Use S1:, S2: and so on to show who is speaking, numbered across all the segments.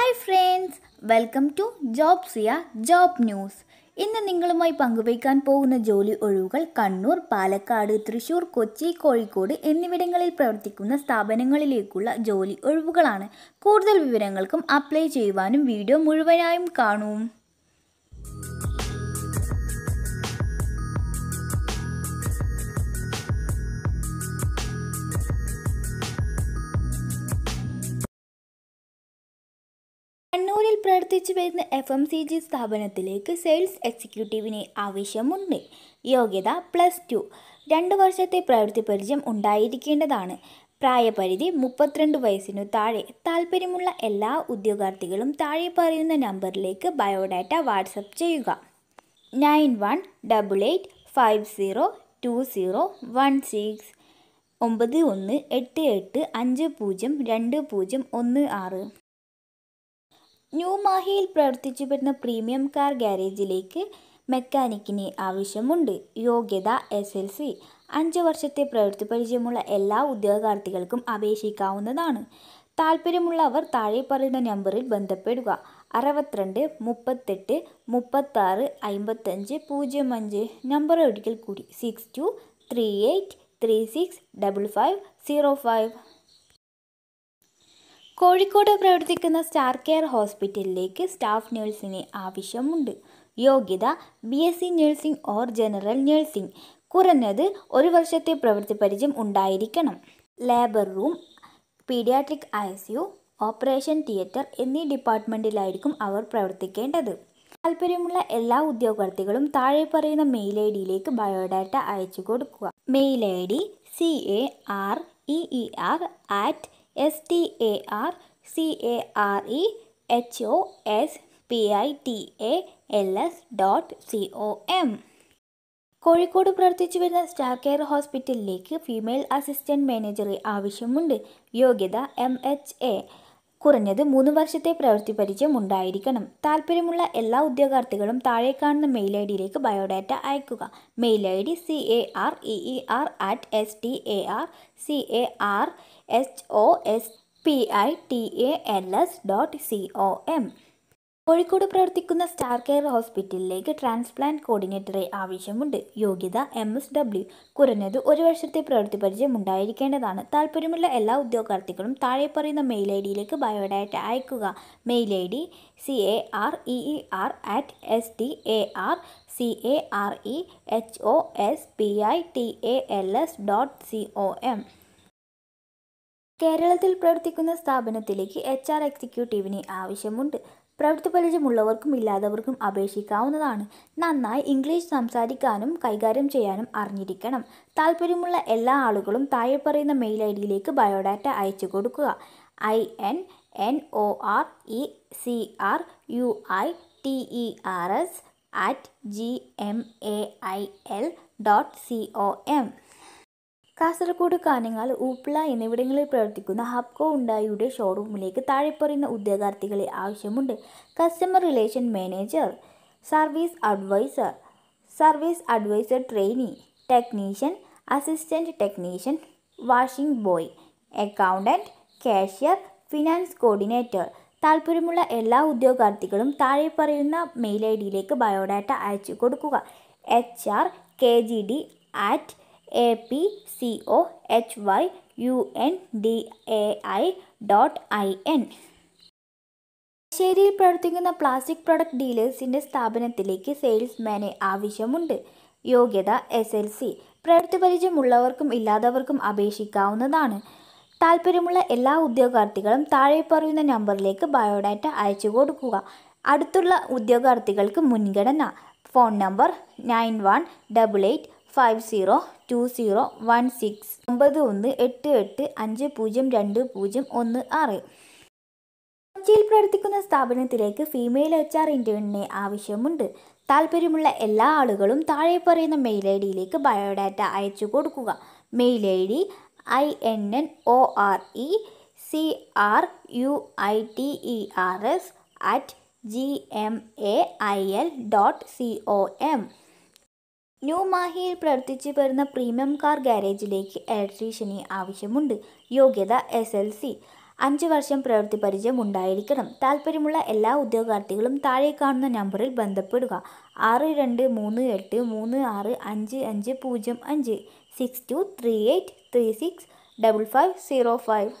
S1: hi friends welcome to job Siya job news ഇന്ന് നിങ്ങളുമായി പങ്കുവയ്ക്കാൻ പോകുന്ന ജോലി ഒഴിവുകൾ കണ്ണൂർ പാലക്കാട് തൃശൂർ കൊച്ചി കോഴിക്കോട് എന്നിവിടങ്ങളിൽ പ്രവർത്തിക്കുന്ന സ്ഥാപനങ്ങളിലേക്കുള്ള ജോലി ഒഴിവുകളാണ് കൂടുതൽ വിവരങ്ങൾക്കും അപ്ലൈ ചെയ്യുവാനും വീഡിയോ മുഴുവനായും കാണൂ കണ്ണൂരിൽ പ്രവർത്തിച്ചു വരുന്ന എഫ് എം സി ജി സ്ഥാപനത്തിലേക്ക് സെയിൽസ് എക്സിക്യൂട്ടീവിനെ ആവശ്യമുണ്ട് യോഗ്യത പ്ലസ് ടു രണ്ട് വർഷത്തെ പ്രവൃത്തി പരിചയം ഉണ്ടായിരിക്കേണ്ടതാണ് പ്രായപരിധി മുപ്പത്തിരണ്ട് വയസ്സിനു താഴെ താല്പര്യമുള്ള എല്ലാ ഉദ്യോഗാർത്ഥികളും താഴെ പറയുന്ന നമ്പറിലേക്ക് ബയോഡാറ്റ വാട്സപ്പ് ചെയ്യുക nine one double eight five zero two zero one six ഒമ്പത് ഒന്ന് എട്ട് എട്ട് അഞ്ച് പൂജ്യം രണ്ട് പൂജ്യം ഒന്ന് ആറ് ന്യൂ മാഹിയിൽ പ്രവർത്തിച്ചു വരുന്ന പ്രീമിയം കാർ ഗാരേജിലേക്ക് മെക്കാനിക്കിനെ ആവശ്യമുണ്ട് യോഗ്യത എസ് എൽ സി അഞ്ച് വർഷത്തെ പ്രവൃത്തി പരിചയമുള്ള എല്ലാ ഉദ്യോഗാർത്ഥികൾക്കും അപേക്ഷിക്കാവുന്നതാണ് താല്പര്യമുള്ളവർ താഴെ പറയുന്ന നമ്പറിൽ ബന്ധപ്പെടുക അറുപത്തിരണ്ട് മുപ്പത്തെട്ട് മുപ്പത്താറ് അമ്പത്തഞ്ച് പൂജ്യം അഞ്ച് നമ്പർ ഒരിക്കൽ കൂടി six two three eight three six double five zero five Kozhikode പ്രവർത്തിക്കുന്ന സ്റ്റാർ കെയർ ഹോസ്പിറ്റലിലേക്ക് സ്റ്റാഫ് നഴ്സിനെ ആവശ്യമുണ്ട് യോഗ്യത B S C nursing or general nursing കുറഞ്ഞത് ഒരു വർഷത്തെ പ്രവൃത്തി പരിചയം ഉണ്ടായിരിക്കണം labour room paediatric I C U operation theatre എന്നീ ഡിപ്പാർട്ട്മെൻറ്റിലായിരിക്കും അവർ പ്രവർത്തിക്കേണ്ടത് താല്പര്യമുള്ള എല്ലാ ഉദ്യോഗാർത്ഥികളും താഴെ പറയുന്ന മെയിൽ ഐ ഡിയിലേക്ക് ബയോഡാറ്റ അയച്ചു കൊടുക്കുക mail I D C A R E E R at S T A R C A R E H O S P I T A L S dot C O M Kozhikode പ്രവർത്തിച്ചു വരുന്ന star care ഹോസ്പിറ്റലിലേക്ക് female assistant മാനേജറെ ആവശ്യമുണ്ട് യോഗ്യത M H A കുറഞ്ഞത് മൂന്ന് വർഷത്തെ പ്രവൃത്തി പരിചയം ഉണ്ടായിരിക്കണം താല്പര്യമുള്ള എല്ലാ ഉദ്യോഗാർത്ഥികളും താഴെ കാണുന്ന മെയിൽ ഐ ഡിയിലേക്ക് ബയോഡാറ്റ അയക്കുക mail I D C A R E E R at S T A R C A R H O S P I T A L S dot C O M Kozhikode പ്രവർത്തിക്കുന്ന star care ഹോസ്പിറ്റലിലേക്ക് transplant കോർഡിനേറ്ററെ ആവശ്യമുണ്ട് യോഗ്യത M S W കുറഞ്ഞത് ഒരു വർഷത്തെ പ്രവൃത്തി പരിചയം ഉണ്ടായിരിക്കേണ്ടതാണ് താല്പര്യമുള്ള എല്ലാ ഉദ്യോഗാർത്ഥികളും താഴെ പറയുന്ന മെയിൽ ഐ ഡിയിലേക്ക് ബയോഡാറ്റ അയക്കുക mail I D C A R E E R at S T A R C A R E H O S P I T A L S dot C O M കേരളത്തിൽ പ്രവർത്തിക്കുന്ന സ്ഥാപനത്തിലേക്ക് H R എക്സിക്യൂട്ടീവിനെ ആവശ്യമുണ്ട് പ്രവൃത്തി പരിചയമുള്ളവർക്കും ഇല്ലാത്തവർക്കും അപേക്ഷിക്കാവുന്നതാണ് നന്നായി English സംസാരിക്കാനും കൈകാര്യം ചെയ്യാനും അറിഞ്ഞിരിക്കണം താല്പര്യമുള്ള എല്ലാ ആളുകളും താഴെ പറയുന്ന മെയിൽ ഐ ഡിയിലേക്ക് ബയോഡാറ്റ അയച്ചു കൊടുക്കുക I N N O R E C R U I T E R S at G M A I L dot C O M Kasaragod Kanhangad Uppala എന്നിവിടങ്ങളിൽ പ്രവർത്തിക്കുന്ന ഹബ്കോ ഉണ്ടായിയുടെ ഷോറൂമിലേക്ക് താഴെ പറയുന്ന ഉദ്യോഗാർത്ഥികളെ ആവശ്യമുണ്ട് customer relation manager service advisor service advisor trainee technician assistant technician washing boy accountant cashier finance coordinator താല്പര്യമുള്ള എല്ലാ ഉദ്യോഗാർത്ഥികളും താഴെ പറയുന്ന മെയിൽ ഐ ഡിയിലേക്ക് ബയോഡാറ്റ അയച്ചു കൊടുക്കുക H R K G D at A P C O H Y U N D A I dot I N ശരിയിൽ പ്രവർത്തിക്കുന്ന പ്ലാസ്റ്റിക് പ്രൊഡക്റ്റ് ഡീലേഴ്സിൻ്റെ സ്ഥാപനത്തിലേക്ക് സെയിൽസ്മാനെ ആവശ്യമുണ്ട് യോഗ്യത എസ് എൽ സി പ്രവൃത്തി പരിചയമുള്ളവർക്കും ഇല്ലാത്തവർക്കും അപേക്ഷിക്കാവുന്നതാണ് താല്പര്യമുള്ള എല്ലാ ഉദ്യോഗാർത്ഥികളും താഴെ പറയുന്ന നമ്പറിലേക്ക് ബയോഡാറ്റ അയച്ചു കൊടുക്കുക അടുത്തുള്ള ഉദ്യോഗാർത്ഥികൾക്ക് മുൻഗണന phone number nine one double eight five zero two zero one six ഒമ്പത് ഒന്ന് എട്ട് എട്ട് അഞ്ച് പൂജ്യം രണ്ട് പൂജ്യം ഒന്ന് ആറ് കൊച്ചിയിൽ പ്രവർത്തിക്കുന്ന സ്ഥാപനത്തിലേക്ക് ഫീമെയിൽ എച്ച് ആർ ഇൻ്റർവ്യൂവിനെ ആവശ്യമുണ്ട് താല്പര്യമുള്ള എല്ലാ ആളുകളും താഴെ പറയുന്ന മെയിൽ ഐ ഡിയിലേക്ക് ബയോഡാറ്റ അയച്ചു കൊടുക്കുക mail I D I N N O R E C R U I T E R S at G M A I L dot C O M new മാഹിയിൽ പ്രവർത്തിച്ചു വരുന്ന premium car ഗാരേജിലേക്ക് ഇലക്ട്രീഷ്യനെ ആവശ്യമുണ്ട് യോഗ്യത S L C അഞ്ച് വർഷം പ്രവൃത്തി പരിചയം ഉണ്ടായിരിക്കണം താല്പര്യമുള്ള എല്ലാ ഉദ്യോഗാർത്ഥികളും താഴെ കാണുന്ന നമ്പറിൽ ബന്ധപ്പെടുക ആറ് രണ്ട് മൂന്ന് എട്ട് മൂന്ന് ആറ് അഞ്ച് അഞ്ച് പൂജ്യം അഞ്ച് six two three eight three six double five zero five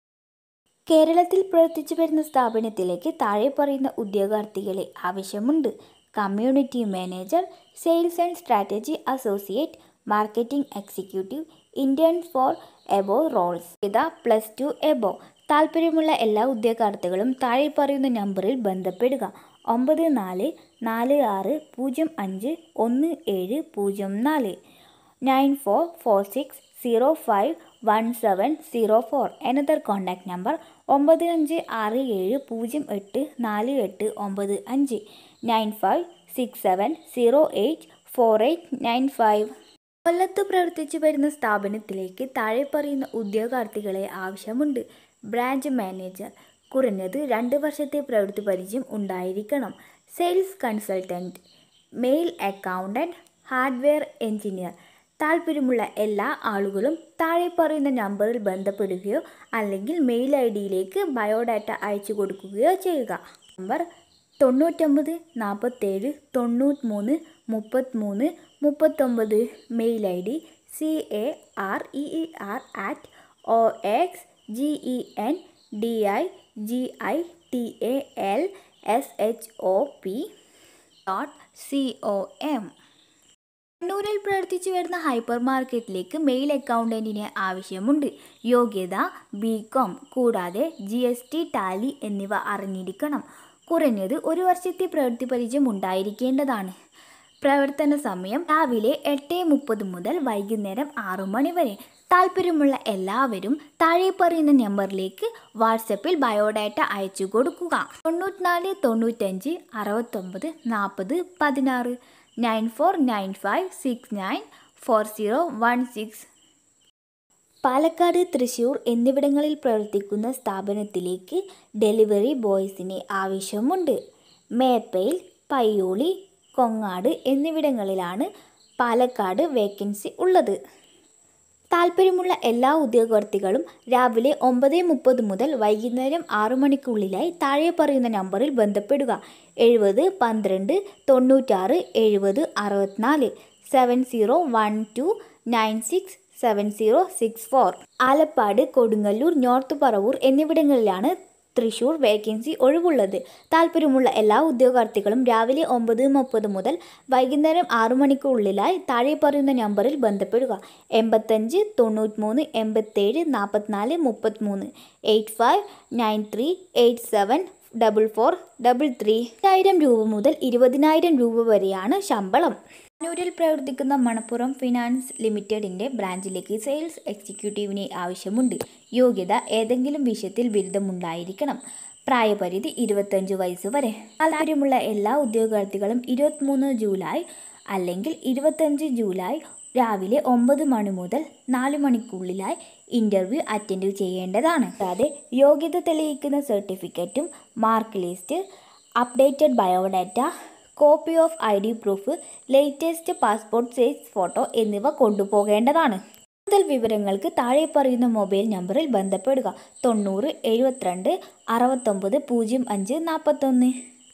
S1: കേരളത്തിൽ പ്രവർത്തിച്ചു വരുന്ന സ്ഥാപനത്തിലേക്ക് താഴെ പറയുന്ന ഉദ്യോഗാർത്ഥികളെ ആവശ്യമുണ്ട് community manager sales and strategy associate marketing executive Indian for above roles ഇതാ പ്ലസ് ടു എബോ താല്പര്യമുള്ള എല്ലാ ഉദ്യോഗാർത്ഥികളും താഴെ പറയുന്ന നമ്പറിൽ ബന്ധപ്പെടുക ഒമ്പത് നാല് നാല് ആറ് പൂജ്യം അഞ്ച് ഒന്ന് ഏഴ് പൂജ്യം നാല് nine four four six zero five one seven zero four another contact number ഒമ്പത് അഞ്ച് ആറ് ഏഴ് പൂജ്യം എട്ട് നാല് എട്ട് ഒമ്പത് അഞ്ച് nine five six seven zero eight four eight nine five കൊല്ലത്ത് പ്രവർത്തിച്ചു വരുന്ന സ്ഥാപനത്തിലേക്ക് താഴെ പറയുന്ന ഉദ്യോഗാർത്ഥികളെ ആവശ്യമുണ്ട് ബ്രാഞ്ച് മാനേജർ കുറഞ്ഞത് രണ്ട് വർഷത്തെ പ്രവൃത്തി പരിചയം ഉണ്ടായിരിക്കണം sales consultant male accountant hardware engineer താല്പര്യമുള്ള എല്ലാ ആളുകളും താഴെ പറയുന്ന നമ്പറിൽ ബന്ധപ്പെടുകയോ അല്ലെങ്കിൽ മെയിൽ ഐ ഡിയിലേക്ക് ബയോഡാറ്റ അയച്ചു കൊടുക്കുകയോ ചെയ്യുക നമ്പർ തൊണ്ണൂറ്റൊമ്പത് നാൽപ്പത്തേഴ് തൊണ്ണൂറ്റിമൂന്ന് മുപ്പത്തിമൂന്ന് മുപ്പത്തൊമ്പത് mail I D C A R E E R at O X G E N D I G I T A L S H O P dot C O M കണ്ണൂരിൽ പ്രവർത്തിച്ചു വരുന്ന hyper മാർക്കറ്റിലേക്ക് male അക്കൗണ്ടൻറ്റിനെ ആവശ്യമുണ്ട് യോഗ്യത B com കൂടാതെ G S T Tally എന്നിവ അറിഞ്ഞിരിക്കണം കുറഞ്ഞത് ഒരു വർഷത്തെ പ്രവൃത്തി പരിചയം ഉണ്ടായിരിക്കേണ്ടതാണ് പ്രവർത്തന സമയം രാവിലെ എട്ട് മുപ്പത് മുതൽ വൈകുന്നേരം ആറു മണി വരെ താല്പര്യമുള്ള എല്ലാവരും താഴെ പറയുന്ന നമ്പറിലേക്ക് വാട്സപ്പിൽ ബയോഡാറ്റ അയച്ചു കൊടുക്കുക തൊണ്ണൂറ്റിനാല് തൊണ്ണൂറ്റഞ്ച് അറുപത്തൊമ്പത് നാൽപ്പത് പതിനാറ് nine four nine five six nine four zero one six Palakkad Thrissur എന്നിവിടങ്ങളിൽ പ്രവർത്തിക്കുന്ന സ്ഥാപനത്തിലേക്ക് ഡെലിവറി ബോയ്സിനെ ആവശ്യമുണ്ട് മേപ്പയിൽ പയ്യോളി കൊങ്ങാട് എന്നിവിടങ്ങളിലാണ് പാലക്കാട് വേക്കൻസി ഉള്ളത് താല്പര്യമുള്ള എല്ലാ ഉദ്യോഗാർത്ഥികളും രാവിലെ ഒമ്പത് മുപ്പത് മുതൽ വൈകുന്നേരം ആറു മണിക്കുള്ളിലായി താഴെ പറയുന്ന നമ്പറിൽ ബന്ധപ്പെടുക എഴുപത് പന്ത്രണ്ട് തൊണ്ണൂറ്റാറ് എഴുപത് അറുപത്തിനാല് seven zero one two nine six seven zero six four Alappad Kodungallur north Paravur എന്നിവിടങ്ങളിലാണ് തൃശൂർ വേക്കൻസി ഒഴിവുള്ളത് താല്പര്യമുള്ള എല്ലാ ഉദ്യോഗാർത്ഥികളും രാവിലെ ഒമ്പത് മുപ്പത് മുതൽ വൈകുന്നേരം ആറു മണിക്കുള്ളിലായി താഴെ പറയുന്ന നമ്പറിൽ ബന്ധപ്പെടുക എൺപത്തഞ്ച് തൊണ്ണൂറ്റിമൂന്ന് എൺപത്തേഴ് നാൽപ്പത്തിനാല് മുപ്പത്തിമൂന്ന് eight five nine three eight seven double four double three ആയിരം രൂപ മുതൽ ഇരുപതിനായിരം രൂപ വരെയാണ് ശമ്പളം കണ്ണൂരിൽ പ്രവർത്തിക്കുന്ന മണപ്പുറം ഫിനാൻസ് ലിമിറ്റഡിൻ്റെ ബ്രാഞ്ചിലേക്ക് സെയിൽസ് എക്സിക്യൂട്ടീവിനെ ആവശ്യമുണ്ട് യോഗ്യത ഏതെങ്കിലും വിഷയത്തിൽ ബിരുദമുണ്ടായിരിക്കണം പ്രായപരിധി ഇരുപത്തഞ്ച് വയസ്സ് വരെ താല്പര്യമുള്ള എല്ലാ ഉദ്യോഗാർത്ഥികളും ഇരുപത്തിമൂന്ന് ജൂലൈ അല്ലെങ്കിൽ ഇരുപത്തഞ്ച് ജൂലൈ രാവിലെ ഒമ്പത് മണി മുതൽ നാല് മണിക്കുള്ളിലായി ഇൻ്റർവ്യൂ അറ്റൻഡ് ചെയ്യേണ്ടതാണ് കൂടാതെ യോഗ്യത തെളിയിക്കുന്ന സർട്ടിഫിക്കറ്റും mark list updated biodata copy of I D proof latest passport size photo എന്നിവ കൊണ്ടുപോകേണ്ടതാണ് കൂടുതൽ വിവരങ്ങൾക്ക് താഴെ പറയുന്ന മൊബൈൽ നമ്പറിൽ ബന്ധപ്പെടുക തൊണ്ണൂറ് എഴുപത്തിരണ്ട് അറുപത്തൊമ്പത് പൂജ്യം അഞ്ച് നാൽപ്പത്തൊന്ന്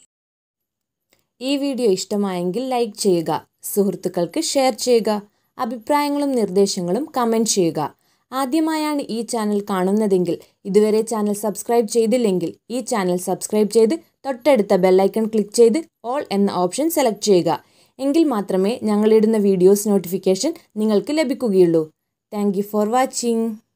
S2: ഈ വീഡിയോ ഇഷ്ടമായെങ്കിൽ ലൈക്ക് ചെയ്യുക സുഹൃത്തുക്കൾക്ക് ഷെയർ ചെയ്യുക അഭിപ്രായങ്ങളും നിർദ്ദേശങ്ങളും കമൻറ്റ് ചെയ്യുക ആദ്യമായാണ് ഈ ചാനൽ കാണുന്നതെങ്കിൽ ഇതുവരെ ചാനൽ സബ്സ്ക്രൈബ് ചെയ്തില്ലെങ്കിൽ ഈ ചാനൽ സബ്സ്ക്രൈബ് ചെയ്ത് തൊട്ടടുത്ത ബെല്ലൈക്കൺ ക്ലിക്ക് ചെയ്ത് ഓൾ എന്ന ഓപ്ഷൻ സെലക്ട് ചെയ്യുക എങ്കിൽ മാത്രമേ ഞങ്ങളിടുന്ന വീഡിയോസ് നോട്ടിഫിക്കേഷൻ നിങ്ങൾക്ക് ലഭിക്കുകയുള്ളൂ താങ്ക് ഫോർ വാച്ചിങ്